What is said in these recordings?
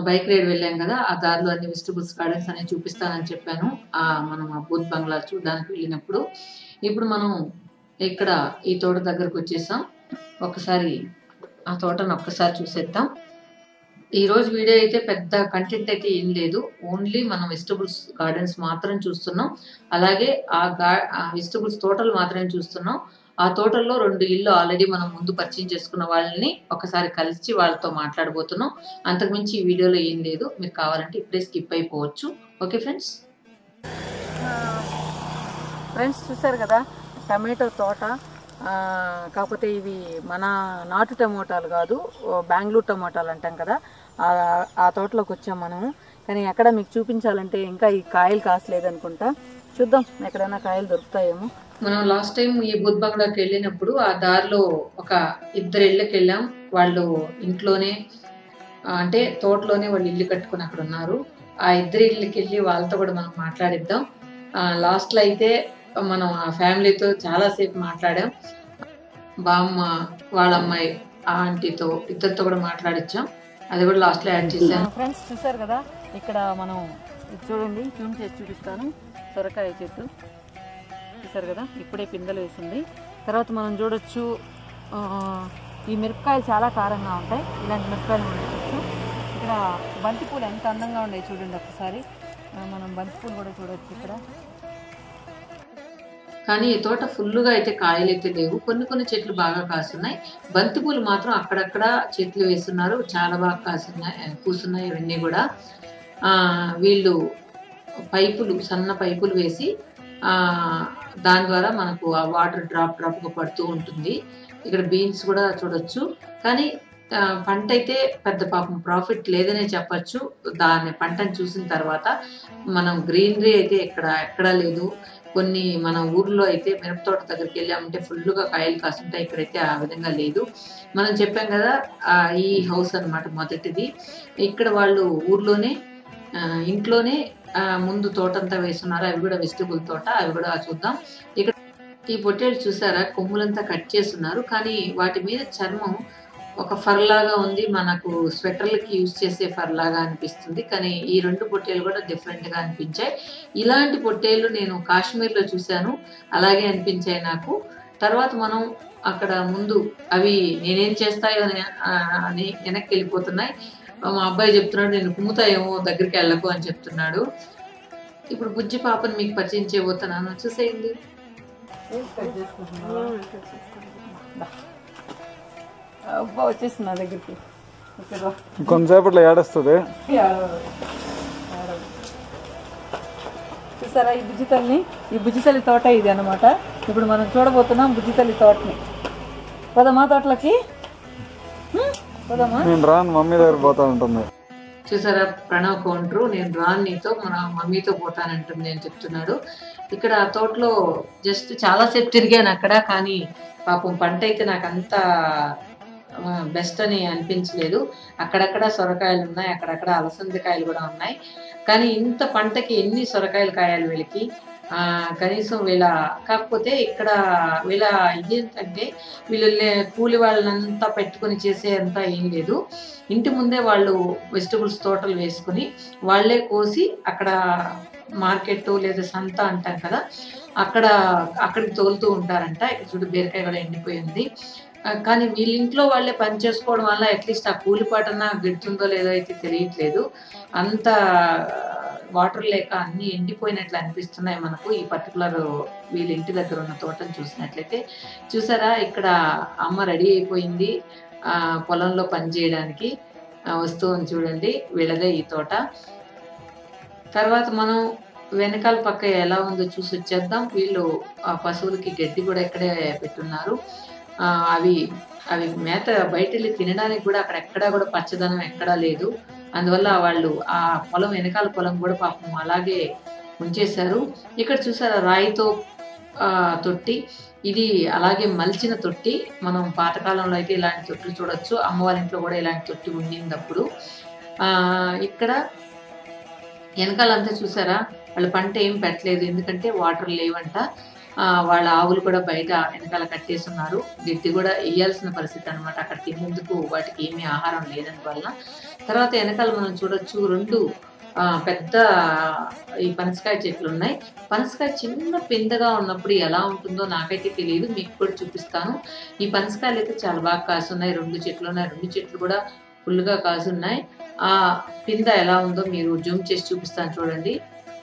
Bike ride వెళ్ళాం కదా ఆ దారిలో అన్ని వెజిటబుల్స్ గార్డెన్స్ అనేవి చూపిస్తానని చెప్పాను ఆ మనం ఆ బూత్ బంగ్లా చూడడానికి వెళ్ళినప్పుడు ఇప్పుడు మనం ఇక్కడ ఈ తోట దగ్గరకు వచ్చేసాం ఒకసారి ఆ తోటను ఒక్కసారి చూసేద్దాం ఈ రోజు వీడియో అయితే పెద్ద కంటెంట్ అయితే ఏం లేదు ఓన్లీ మనం వెజిటబుల్స్ గార్డెన్స్ మాత్రం చూస్తున్నాం అలాగే ఆ గా ఆ వెజిటబుల్స్ తోటలు మాత్రమే చూస్తున్నాం ఆ తోటల్లో రెండు ఇల్లు ఆల్రెడీ మనం ముందు పరిచయం చేసుకున్న వాళ్ళని ఒకసారి కలిసి వాళ్ళతో మాట్లాడబోతున్నాం అంతకుమించి ఈ వీడియోలో ఏం లేదు మీరు కావాలంటే ఇప్పుడే స్కిప్ అయిపోవచ్చు ఓకే ఫ్రెండ్స్ ఫ్రెండ్స్ చూసారు కదా టమాటో తోట ఆ, కాకపోతే ఇవి మన నాటు టమోటాలు కాదు ఓ బెంగళూరు టమోటాలు అంటాం కదా ఆ- ఆ తోటలోకి వచ్చాం మనం కానీ ఎక్కడ మీకు చూపించాలంటే ఇంకా ఈ కాయలు కాసలేదు అనుకుంటా చూద్దాం ఎక్కడైనా కాయలు దొరుకుతాయేమో మనం లాస్ట్ టైం ఈ బుద్ధ బంగ్లాకి వెళ్ళినప్పుడు ఆ దారిలో ఒక ఇద్దరు ఇళ్ళకి వెళ్ళాం వాళ్ళు ఇంట్లోనే ఆ, అంటే తోటలోనే వాళ్ళు ఇల్లు కట్టుకుని అక్కడ ఉన్నారు ఆ ఇద్దరు ఇళ్ళకి వెళ్ళి వాళ్ళతో కూడా మనం మాట్లాడిద్దాం లాస్ట్ లో అయితే మనం ఆ ఫ్యామిలీతో చాలాసేపు మాట్లాడాం బామ్మ వాళ్ళ అమ్మాయి ఆ ఆంటీతో ఇద్దరితో కూడా మాట్లాడిచ్చాం అది కూడా లాస్ట్ లో యాడ్ చేశాను ఫ్రెండ్స్ చూసారు కదా ఇక్కడ మనం ఇది చూడండి జూమ్ చేసి చూపిస్తాను సొరకాయ చెట్టు చూసారు కదా ఇప్పుడే పిందెలు వేసింది తర్వాత మనం చూడొచ్చు ఆ, ఈ మిరపకాయలు చాలా కారంగా ఉంటాయి ఇలాంటి మిరపకాయలు మనం చూడొచ్చు ఇక్కడ బంతిపూలు ఎంత అందంగా ఉన్నాయి చూడండి ఒకసారి ఆ, మనం బంతిపూలు కూడా చూడొచ్చు ఇక్కడ కానీ ఈ తోట ఫుల్గా అయితే కాయలు అయితే లేవు కొన్ని కొన్ని చెట్లు బాగా కాస్తున్నాయి బంతిపూలు మాత్రం అక్కడక్కడ చెట్లు వేస్తున్నారు చాలా బాగా కాస్తున్నాయి పూస్తున్నాయి ఇవన్నీ కూడా ఆ, వీళ్ళు పైపులు సన్న పైపులు వేసి ఆ, దాని ద్వారా మనకు ఆ వాటర్ డ్రాప్ డ్రాప్గా పడుతూ ఉంటుంది ఇక్కడ బీన్స్ కూడా చూడొచ్చు కానీ ఆ, పంట అయితే పెద్ద పాపం ప్రాఫిట్ లేదనే చెప్పచ్చు దాని పంటను చూసిన తర్వాత మనం గ్రీనరీ అయితే ఇక్కడ ఎక్కడా లేదు కొన్ని మన ఊర్లో అయితే మిరప తోట దగ్గరికి వెళ్ళామంటే ఫుల్గా కాయలు కాస్తుంటాయి ఇక్కడైతే ఆ విధంగా లేదు మనం చెప్పాం కదా ఆ, ఈ హౌస్ అన్నమాట మొదటిది ఇక్కడ వాళ్ళు ఊర్లోనే ఆ, ఇంట్లోనే ఆ, ముందు తోట అంతా వేస్తున్నారు అవి కూడా వెజిటబుల్ తోట అవి కూడా చూద్దాం ఇక్కడ ఈ పొట్టేలు చూసారా కొమ్ములంతా కట్ చేస్తున్నారు కానీ వాటి మీద చర్మం ఒక ఫర్ లాగా ఉంది మనకు స్వెటర్లకి యూజ్ చేసే ఫర్ లాగా అనిపిస్తుంది కానీ ఈ రెండు పొట్టేలు కూడా డిఫరెంట్ గా అనిపించాయి ఇలాంటి పొట్టేలు నేను కాశ్మీర్లో చూశాను అలాగే అనిపించాయి నాకు తర్వాత మనం అక్కడ ముందు అవి నేనేం చేస్తాయో అని ఆ, అని వెనక్కి వెళ్ళిపోతున్నాయి మా అబ్బాయి చెప్తున్నాడు నేను కుమ్ముతాయేమో దగ్గరికి వెళ్ళకు అని చెప్తున్నాడు ఇప్పుడు బుజ్జి పాపని మీకు పరిచయం చేయబోతున్నాను చూసేయండి అబ్బా వచ్చేసి నా దగ్గరికి ఓకేరా కొంతసేపట్లో ఏడొస్తుంది చూసారా ఈ బుజ్జితల్ని ఈ బుజ్జితల్లి తోట ఇది అన్నమాట ఇప్పుడు మనం చూడబోతున్నాం బుజ్జితల్లి తోటని పదమా తోటలకి హ్మ్? పదమా నేను రాను మమ్మీ దగ్గర పోతా ఉంటుంది చూసారా ప్రణవ్ కౌంటరు నేను రాను నీతో మన మమ్మీతో పోతానంటుంది అని చెప్తున్నాడు ఇక్కడ ఆ తోటలో జస్ట్ చాలాసేపు తిరిగాను అక్కడ కానీ పాపం పంట అయితే నాకు అంత బెస్ట్ అని అనిపించలేదు అక్కడక్కడ సొరకాయలు ఉన్నాయి అక్కడక్కడ అలసందకాయలు కూడా ఉన్నాయి కానీ ఇంత పంటకి ఎన్ని సొరకాయలు కాయాలి వీళ్ళకి ఆ, కనీసం వీళ్ళ కాకపోతే ఇక్కడ వీళ్ళ ఇది ఏంటంటే వీళ్ళు లే- కూలి వాళ్ళనంతా పెట్టుకొని చేసే అంతా ఏం లేదు ఇంటి ముందే వాళ్ళు వెజిటబుల్స్ తోటలు వేసుకుని వాళ్ళే కోసి అక్కడ మార్కెట్ లేదా సంత అంటాం కదా అక్కడ అక్కడికి తోలుతూ ఉంటారంట ఇక్కడ చూడు బీరకాయ కూడా ఎండిపోయింది ఆ, కానీ వీళ్ళ ఇంట్లో వాళ్ళే పని చేసుకోవడం వల్ల అట్లీస్ట్ ఆ కూలిపాటన గిడుతుందో లేదో అయితే తెలియట్లేదు అంత వాటర్ లేక అన్ని ఎండిపోయినట్లు అనిపిస్తున్నాయి మనకు ఈ పర్టికులర్ వీళ్ళ ఇంటి దగ్గర ఉన్న తోటను చూసినట్లయితే చూసారా ఇక్కడ అమ్మ రెడీ అయిపోయింది ఆ పొలంలో పని చేయడానికి ఆ, వస్తువుని చూడండి వీళ్ళదే ఈ తోట తర్వాత మనం వెనకాల పక్క ఎలా ఉందో చూసి వచ్చేద్దాం వీళ్ళు ఆ పశువులకి గడ్డి కూడా ఇక్కడే పెట్టున్నారు ఆ, అవి అవి మేత బయట వెళ్ళి తినడానికి కూడా అక్కడ ఎక్కడా కూడా పచ్చదనం ఎక్కడా లేదు అందువల్ల వాళ్ళు ఆ పొలం వెనకాల పొలం కూడా పాపం అలాగే ఉంచేశారు ఇక్కడ చూసారా రాయితో ఆ, తొట్టి ఇది అలాగే మలిచిన తొట్టి మనం పాతకాలంలో అయితే ఇలాంటి తొట్టులు చూడొచ్చు అమ్మ వాళ్ళ ఇంట్లో కూడా ఇలాంటి తొట్టి ఉండింది అప్పుడు ఆ, ఇక్కడ వెనకాలంతా చూసారా వాళ్ళు పంట ఏం పెట్టలేదు ఎందుకంటే వాటర్ లేవంట ఆ, వాళ్ళ ఆవులు కూడా బయట వెనకాల కట్టేస్తున్నారు గడ్డి కూడా వేయాల్సిన పరిస్థితి అనమాట అక్కడ తినేందుకు వాటికి ఏమీ ఆహారం లేదని వల్ల తర్వాత వెనకాల మనం చూడొచ్చు రెండు ఆ, పెద్ద ఈ పనసకాయ చెట్లు ఉన్నాయి పనసకాయ చిన్న పిందగా ఉన్నప్పుడు ఎలా ఉంటుందో నాకైతే తెలియదు మీకు కూడా చూపిస్తాను ఈ పనసకాయలు అయితే చాలా బాగా కాసున్నాయి రెండు చెట్లు ఉన్నాయి రెండు చెట్లు కూడా ఫుల్గా కాసున్నాయి ఆ పింద ఎలా ఉందో మీరు జూమ్ చేసి చూపిస్తాను చూడండి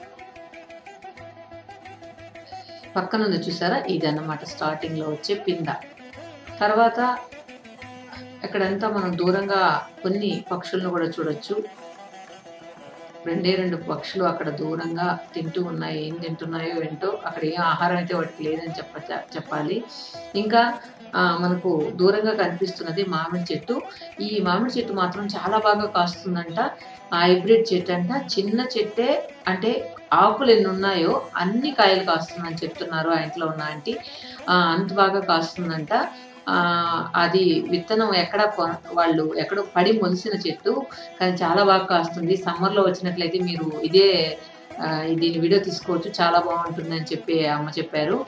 పక్కన ఉంది చూసారా ఇది అన్నమాట స్టార్టింగ్ లో వచ్చే పింద తర్వాత ఇక్కడంతా మనం దూరంగా కొన్ని పక్షులను కూడా చూడొచ్చు రెండే రెండు పక్షులు అక్కడ దూరంగా తింటూ ఉన్నాయి ఏం తింటున్నాయో ఏంటో అక్కడ ఏం ఆహారం అయితే వాటికి లేదని చెప్ప చెప్పాలి ఇంకా ఆ, మనకు దూరంగా కనిపిస్తున్నది మామిడి చెట్టు ఈ మామిడి చెట్టు మాత్రం చాలా బాగా కాస్తుందంట హైబ్రిడ్ చెట్టు అంట చిన్న చెట్టే అంటే ఆకులు ఎన్ని ఉన్నాయో అన్ని కాయలు కాస్తుందని చెప్తున్నారు ఆ ఇంట్లో ఉన్న ఆంటీ ఆ, అంత బాగా కాస్తుందంట ఆ, అది విత్తనం ఎక్కడ కొ- వాళ్ళు ఎక్కడో పడి మొలిసిన చెట్టు కానీ చాలా బాగా కాస్తుంది సమ్మర్లో వచ్చినట్లయితే మీరు ఇదే ఆ, దీని వీడియో తీసుకోవచ్చు చాలా బాగుంటుంది అని చెప్పి అమ్మ చెప్పారు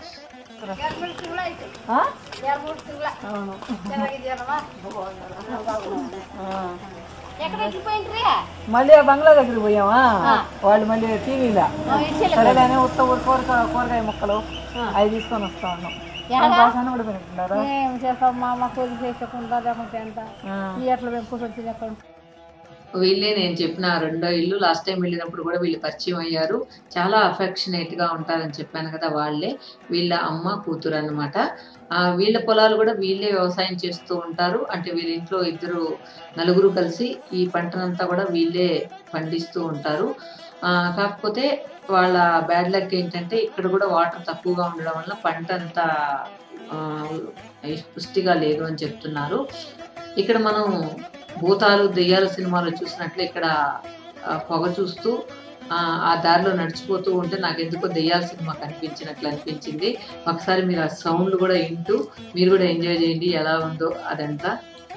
అవును ఎక్కడ ఎక్కిపోయింట్రీ మళ్ళీ ఆ బంగ్లా దగ్గరికి పోయామా వాళ్ళు మళ్ళీ టీవీలో సరేగానే ఉత్త కూరగాయ కూరగాయ ముక్కలు అవి తీసుకొని వస్తా ఉన్నాం బాగానే కూడా పెట్టుకుంటారా ఏం చేస్తాం మా అమ్మ కూలి చేసుకోకుండా లేకుంటే ఎంత ఈ ఎట్లా మేము కూర్చొని తినకుండా వీళ్ళే నేను చెప్పిన రెండో ఇల్లు లాస్ట్ టైం వెళ్ళినప్పుడు కూడా వీళ్ళు పరిచయం అయ్యారు చాలా అఫెక్షనేట్ గా ఉంటారని చెప్పాను కదా వాళ్ళే వీళ్ళ అమ్మ కూతురు అనమాట వీళ్ళ పొలాలు కూడా వీళ్ళే వ్యవసాయం చేస్తూ ఉంటారు అంటే వీళ్ళ ఇంట్లో ఇద్దరు నలుగురు కలిసి ఈ పంటనంతా కూడా వీళ్ళే పండిస్తూ ఉంటారు ఆ, కాకపోతే వాళ్ళ బ్యాడ్ లక్ ఏంటంటే ఇక్కడ కూడా వాటర్ తక్కువగా ఉండడం వల్ల పంట అంతా ఆ, పుష్టిగా లేదు అని చెప్తున్నారు ఇక్కడ మనం భూతాలు దెయ్యాల సినిమాలో చూసినట్లు ఇక్కడ ఆ, పొగ చూస్తూ ఆ, ఆ దారిలో నడిచిపోతూ ఉంటే నాకు ఎందుకో దెయ్యాల సినిమా కనిపించినట్లు అనిపించింది ఒకసారి మీరు ఆ సౌండ్లు కూడా వింటూ మీరు కూడా ఎంజాయ్ చేయండి ఎలా ఉందో అదంతా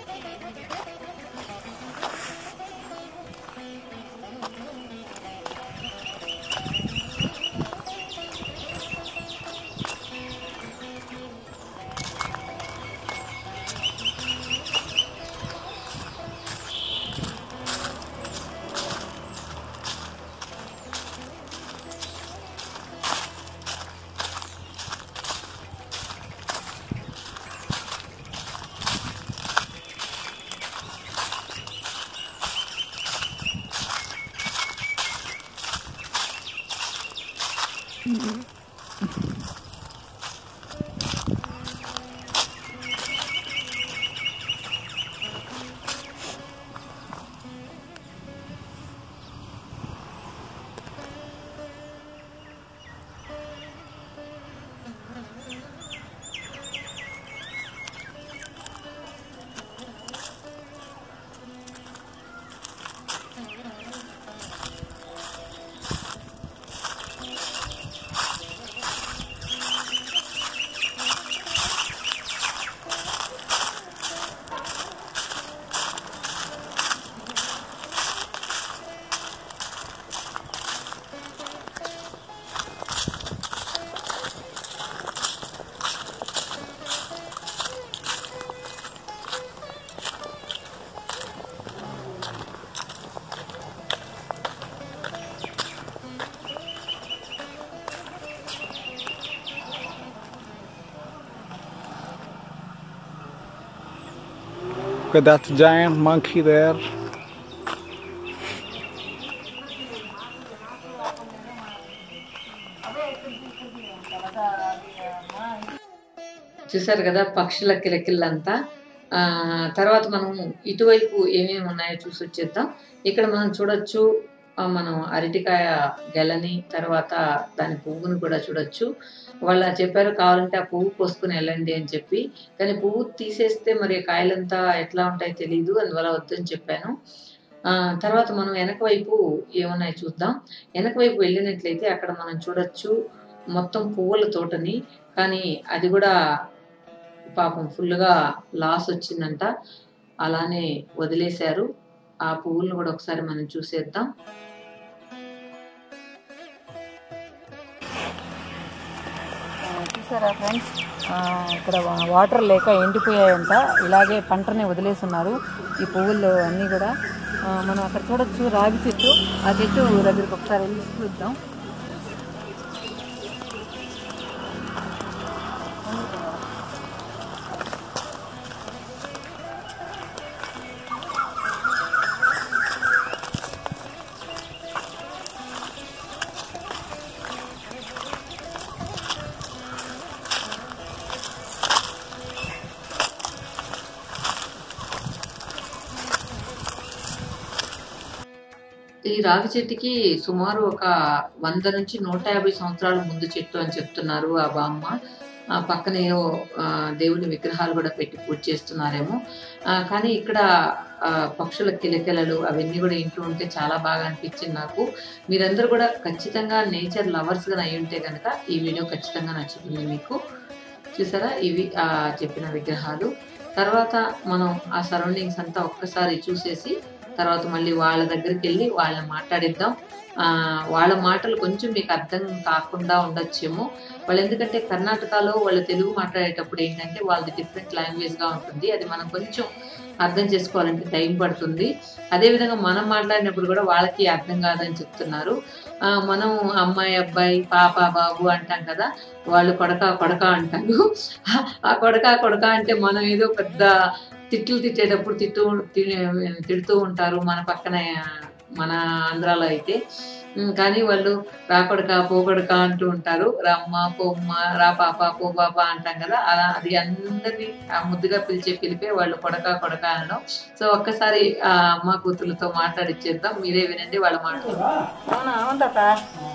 Okay, that's a giant monkey there. చూసారు కదా పక్షుల కిలకిల్లంతా ఆ తర్వాత మనం ఇటువైపు ఏమేమి ఉన్నాయో చూసి వచ్చేద్దాం ఇక్కడ మనం చూడొచ్చు ఆ, మనం అరటికాయ గెలని తర్వాత దాని పువ్వును కూడా చూడొచ్చు వాళ్ళు చెప్పారు కావాలంటే ఆ పువ్వు కోసుకుని వెళ్ళండి అని చెప్పి కానీ పువ్వు తీసేస్తే మరి కాయలంతా ఎట్లా ఉంటాయో తెలియదు అందువల్ల వద్దని చెప్పాను ఆ తర్వాత మనం వెనక వైపు ఏమున్నాయో చూద్దాం వెనక వైపు వెళ్ళినట్లయితే అక్కడ మనం చూడొచ్చు మొత్తం పువ్వుల తోటని కానీ అది కూడా పాపం ఫుల్గా లాస్ వచ్చిందంట అలానే వదిలేశారు ఆ పువ్వులను కూడా ఒకసారి మనం చూసేద్దాం చూసారా ఫ్రెండ్స్ ఇక్కడ వా- వాటర్ లేక ఎండిపోయాయంట ఇలాగే పంటని వదిలేస్తున్నారు ఈ పువ్వులు అన్నీ కూడా ఆ, మనం అక్కడ చూడొచ్చు రాగి చెట్టు ఆ చెట్టు దగ్గరికి ఒకసారి వెళ్ళి చూద్దాం ఈ రావి చెట్టుకి సుమారు ఒక వంద నుంచి నూట యాభై సంవత్సరాల ముందు చెట్టు అని చెప్తున్నారు ఆ బామ్మ ఆ పక్కన ఏవో ఆ, దేవుని విగ్రహాలు కూడా పెట్టి పూజ చేస్తున్నారేమో ఆ, కానీ ఇక్కడ ఆ, పక్షుల కిలకిలలు అవన్నీ కూడా ఇంటూ ఉంటే చాలా బాగా అనిపించింది నాకు మీరందరూ కూడా ఖచ్చితంగా నేచర్ లవర్స్గా అయి ఉంటే కనుక ఈ వీడియో ఖచ్చితంగా నచ్చుతుంది మీకు చూసారా ఇవి ఆ చెప్పిన విగ్రహాలు తర్వాత మనం ఆ సరౌండింగ్స్ అంతా ఒక్కసారి చూసేసి తర్వాత మళ్ళీ వాళ్ళ దగ్గరికి వెళ్ళి వాళ్ళని మాట్లాడిద్దాం ఆ, వాళ్ళ మాటలు కొంచెం మీకు అర్థం కాకుండా ఉండొచ్చేమో వాళ్ళు ఎందుకంటే కర్ణాటకలో వాళ్ళు తెలుగు మాట్లాడేటప్పుడు ఏంటంటే వాళ్ళది డిఫరెంట్ లాంగ్వేజ్గా ఉంటుంది అది మనం కొంచెం అర్థం చేసుకోవాలంటే టైం పడుతుంది అదేవిధంగా మనం మాట్లాడినప్పుడు కూడా వాళ్ళకి అర్థం కాదని చెప్తున్నారు ఆ, మనం అమ్మాయి అబ్బాయి పాప బాబు అంటాం కదా వాళ్ళు కొడక కొడక అంటారు ఆ కొడక కొడక అంటే మనం ఏదో పెద్ద తిట్లు తిట్టేటప్పుడు తిట్టు తి- తిడుతూ ఉంటారు మన పక్కన మన ఆంధ్రాలో అయితే ఉమ్, కానీ వాళ్ళు రాకొడక పోకొడక అంటూ ఉంటారు రమ్మ పోమ్మ రా పాప పో పాప అంటాం కదా అలా అది అందరినీ ఆ ముద్దుగా పిలిచే పిలిపే వాళ్ళు కొడక కొడక అనడం సో ఒక్కసారి ఆ అమ్మ కూతురులతో మాట్లాడిచ్చేద్దాం మీరే వినండి వాళ్ళ మాటలు అవునా అవును తాత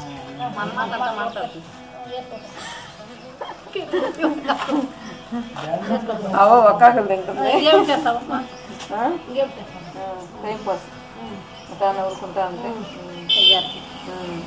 అవో ఒక్కాకలు తింటుంది ఆ? ఆ, టైం పాస్ ఇంకా నవ్వుకుంటా ఉంటే ఉమ్.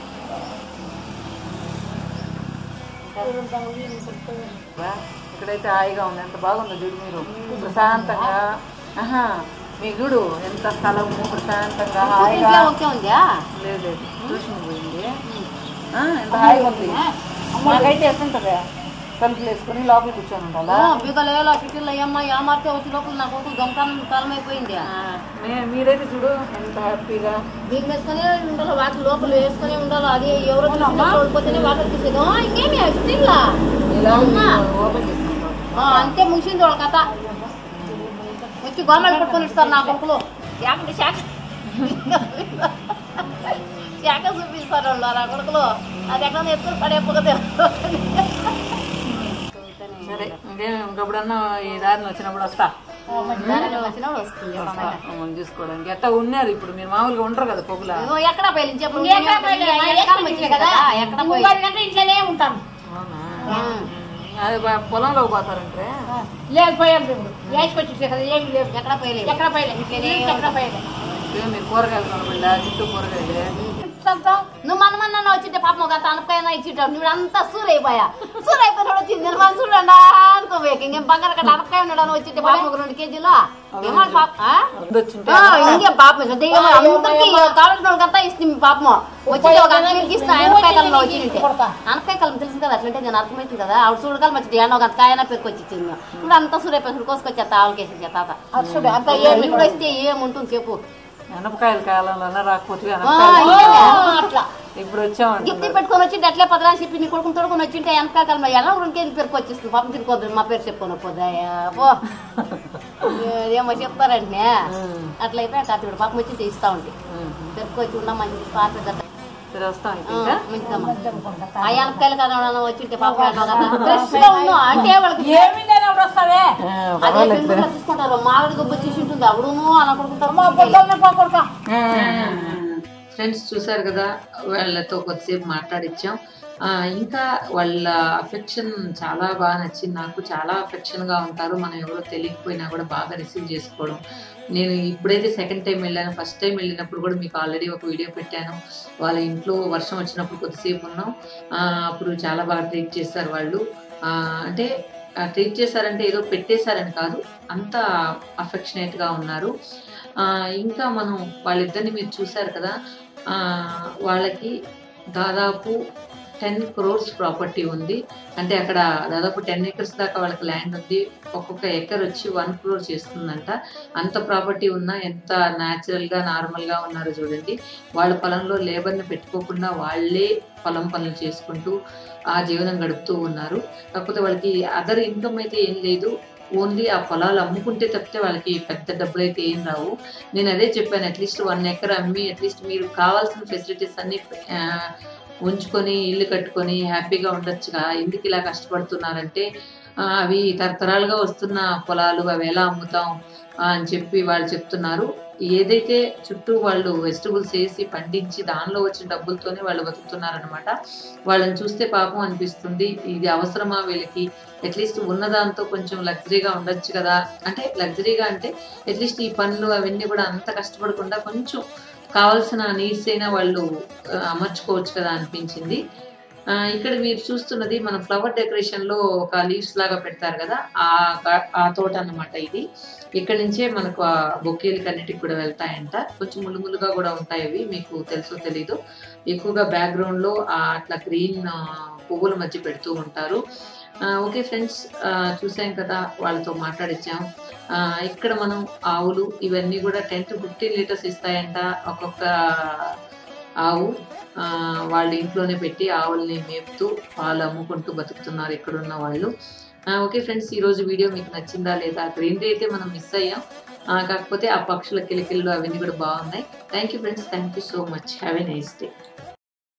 బా, ఇక్కడైతే హాయిగా ఉంది ఎంత బాగుందో చూడు మీరు ప్రశాంతంగా ఆహా మీ చూడు ఎంత స్థలము ప్రశాంతంగా హాయిగా లేదు లేదు ట్యూషన్ పోయింది ఆ, ఎంత హాయిగా ఉంది మాకైతే ఎట్లుంటుంది తలుపులు వేసుకుని లోపల కూర్చొని ఉండాలా బిగలేలో సిటీలో ఏమ్మా ఏమార్తే వచ్చి లోపల నా కొడుకు దొంగతనం కాలం అయిపోయింది ఆ, మే- మీరైతే చూడు ఎంత హ్యాపీగా బిగ్ వేసుకునే ఉండాలి వాటి లోపల వేసుకునే ఉండాలి అది ఎవరో చూడకపోతేనే వాటర్ తీసేది ఆ, ఇంకేమి స్టిల్ ఇలా అమ్మా. ఓపెన్ చేసుకుంటాం అంతే ముగిసింది వాళ్ళ కథ వచ్చి గవర్నమెంట్ పట్టుకొని ఇస్తారు నా కొడుకులు శాఖ శాఖ శాఖ చూపిస్తారు వాళ్ళు నా కొడుకులు అది ఎక్కడ ఎత్తుకుని పడేపోతే సరే ఇంకేం ఇంకప్పుడన్నా ఈ దారిని వచ్చినప్పుడు వస్తా వచ్చినప్పుడు వస్తుంది వస్తా మమ్మల్ని చూసుకోవడానికి ఎట్టా ఉన్నారు ఇప్పుడు మీరు మామూలుగా ఉండరు కదా పొగుల ఇదిగో ఎక్కడ పోయి చెప్పు కదా ఎక్కడ పోయి ఇంట్లోనే ఉంటాను అవునా అది బా- పొలంలో పోతారంటే లేదు పోయాలి ఇప్పుడు వేసుకొచ్చి కదా ఏమి లేదు ఎక్కడ పోయలేదు ఎక్కడ పోయలేదు ఇంట్లోనే ఎక్కడ పోయలేదు ఏ మీరు కూరగాయలు కొనబడ్డా చుట్టూ కూరగాయలు నువ్వు మన మన వచ్చింటే పాపం ఒక తనపైన ఇచ్చేటాడు నువ్వు అంతా సూరైపోయా సూరైపోయినాడు వచ్చింది నేను మన చూడండి అనుకోవేక ఇంకేం బంగారు కట్ట అనపకాయ ఉన్నాడు వచ్చింటే పాపం ఒక రెండు కేజీలు ఏమన్నా పాప ఆ? వచ్చింటే ఆ, ఇంకే పాపం దెయ్యం అందరికి కావాల్సిన వాళ్ళకంతా ఇస్తుంది పాపం వచ్చింటే ఒక అన్నకి ఇస్తున్నా అనపకాయ కాలంలో వచ్చింటే అనపకాయ కాలం తెలుసు కదా అట్లంటే నేను అర్థమవుతుంది కదా ఆవిడ చూడకాలం వచ్చింది ఎండ ఒక కాయన పెరుకొచ్చి ఇచ్చింది ఇప్పుడు అంతా సూరైపోయి కోసుకొచ్చేస్తా ఆవులకేసి చేత అంత ఇప్పుడు వస్తే ఏముంటుంది చెప్పు అనపకాయల కాలంలో రాకపోతే ఆ, అనపకాయలు ఇంకేమి? అట్లా ఇప్పుడు వచ్చామంట గిఫ్ట్ పెట్టుకొని వచ్చి అట్లే పదరా చెప్పి నీ కొడుకుని తోడుకొని వచ్చింటే వెనక కాలం ఎలా రెండుకేది పేరుకు వచ్చేస్తుంది పాపం తినుకోద్దు మా పేరు చెప్పుకొని పోదాయా పో ఏమో చెప్తారంటే అట్లా అయిపోయి కాతిడు పాపం వచ్చి ఇస్తా ఉంటే పెరుకు వచ్చి ఉన్నా మంచి పాత పెద్ద సరే వస్తాం ఇంకా మంచిదమ్మా ఆ వెనకాయలు కదా వచ్చింటే పాపం ఎట్లా కదా ఫ్రెష్ గా ఉన్నాం అంటే వాళ్ళకి ఏమీ లేనప్పుడు వస్తావే అదే బెంగళూరులో తీసుకుంటారు మామిడి గొప్ప వచ్చేసి ఉంటుంది అప్పుడును అనుకుంటారు ఫ్రెండ్స్ చూసారు కదా వాళ్ళతో కొద్దిసేపు మాట్లాడిచ్చాం ఆ, ఇంకా వాళ్ళ అఫెక్షన్ చాలా బాగా నచ్చింది నాకు చాలా affection గా ఉంటారు మనం ఎవరో తెలియకపోయినా కూడా బాగా రిసీవ్ చేసుకోవడం నేను ఇప్పుడైతే సెకండ్ టైం వెళ్ళాను ఫస్ట్ టైం వెళ్ళినప్పుడు కూడా మీకు ఆల్రెడీ ఒక వీడియో పెట్టాను వాళ్ళ ఇంట్లో వర్షం వచ్చినప్పుడు కొద్దిసేపు ఉన్నాం ఆ, అప్పుడు చాలా బాగా ట్రీట్ చేస్తారు వాళ్ళు ఆ, అంటే ట్రీట్ చేశారంటే ఏదో పెట్టేశారని కాదు అంత అఫెక్షనేట్గా ఉన్నారు ఆ, ఇంకా మనం వాళ్ళిద్దరిని మీరు చూశారు కదా ఆ, వాళ్ళకి దాదాపు టెన్ క్రోర్స్ ప్రాపర్టీ ఉంది అంటే అక్కడ దాదాపు టెన్ ఎకర్స్ దాకా వాళ్ళకి ల్యాండ్ ఉంది ఒక్కొక్క ఎకర్ వచ్చి వన్ క్రోర్ చేస్తుందంట అంత ప్రాపర్టీ ఉన్నా ఎంత న్యాచురల్గా నార్మల్గా ఉన్నారో చూడండి వాళ్ళ పొలంలో లేబర్ని పెట్టుకోకుండా వాళ్ళే పొలం పనులు చేసుకుంటూ ఆ జీవనం గడుపుతూ ఉన్నారు కాకపోతే వాళ్ళకి అదర్ ఇన్కమ్ అయితే ఏం లేదు ఓన్లీ ఆ పొలాలు అమ్ముకుంటే తప్పితే వాళ్ళకి పెద్ద డబ్బులు అయితే ఏం రావు నేను అదే చెప్పాను అట్లీస్ట్ వన్ ఎకర్ అమ్మి అట్లీస్ట్ మీరు కావాల్సిన ఫెసిలిటీస్ అన్ని ఆ, ఉంచుకొని ఇల్లు కట్టుకొని హ్యాపీగా ఉండొచ్చుగా ఎందుకు ఇలా కష్టపడుతున్నారంటే ఆ, అవి తరతరాలుగా వస్తున్న పొలాలు అవి ఎలా అమ్ముతాం ఆ, అని చెప్పి వాళ్ళు చెప్తున్నారు ఏదైతే చుట్టూ వాళ్ళు వెజిటబుల్స్ వేసి పండించి దానిలో వచ్చిన డబ్బులతోనే వాళ్ళు బతుకుతున్నారనమాట వాళ్ళని చూస్తే పాపం అనిపిస్తుంది ఇది అవసరమా వీళ్ళకి అట్లీస్ట్ ఉన్నదాంతో కొంచెం లగ్జరీగా ఉండొచ్చు కదా అంటే లగ్జరీగా అంటే అట్లీస్ట్ ఈ పనులు అవన్నీ కూడా అంత కష్టపడకుండా కొంచెం కావాల్సిన నీడ్స్ అయినా వాళ్ళు ఆ, అమర్చుకోవచ్చు కదా అనిపించింది ఆ, ఇక్కడ మీరు చూస్తున్నది మన ఫ్లవర్ డెకరేషన్ లో ఒక లీవ్స్ లాగా పెడతారు కదా ఆ గా- ఆ తోట అన్నమాట ఇది ఇక్కడ నుంచే మనకు ఆ బొకేలకి అన్నిటికి కూడా వెళ్తాయంట కొంచెం ములుములుగా కూడా ఉంటాయి అవి మీకు తెలుసో తెలీదు ఎక్కువగా బ్యాక్గ్రౌండ్ లో ఆ అట్లా గ్రీన్ పువ్వుల మధ్య పెడుతూ ఉంటారు ఆ, ఓకే ఫ్రెండ్స్ చూసాం కదా వాళ్ళతో మాట్లాడిచ్చాం ఆ, ఇక్కడ మనం ఆవులు ఇవన్నీ కూడా టెన్ టు ఫిఫ్టీన్ లీటర్స్ ఇస్తాయంట ఒక్కొక్క ఆవు ఆ, వాళ్ళ ఇంట్లోనే పెట్టి ఆవుల్ని మేపుతూ పాలు అమ్ముకుంటూ బతుకుతున్నారు ఇక్కడున్న వాళ్ళు ఆ, ఓకే ఫ్రెండ్స్ ఈ రోజు వీడియో మీకు నచ్చిందా లేదా గ్రీనరీ అయితే మనం మిస్ అయ్యాం ఆ, కాకపోతే ఆ పక్షుల కిలకిళ్ళు అవన్నీ కూడా బాగున్నాయి thank you friends thank you so much have a nice day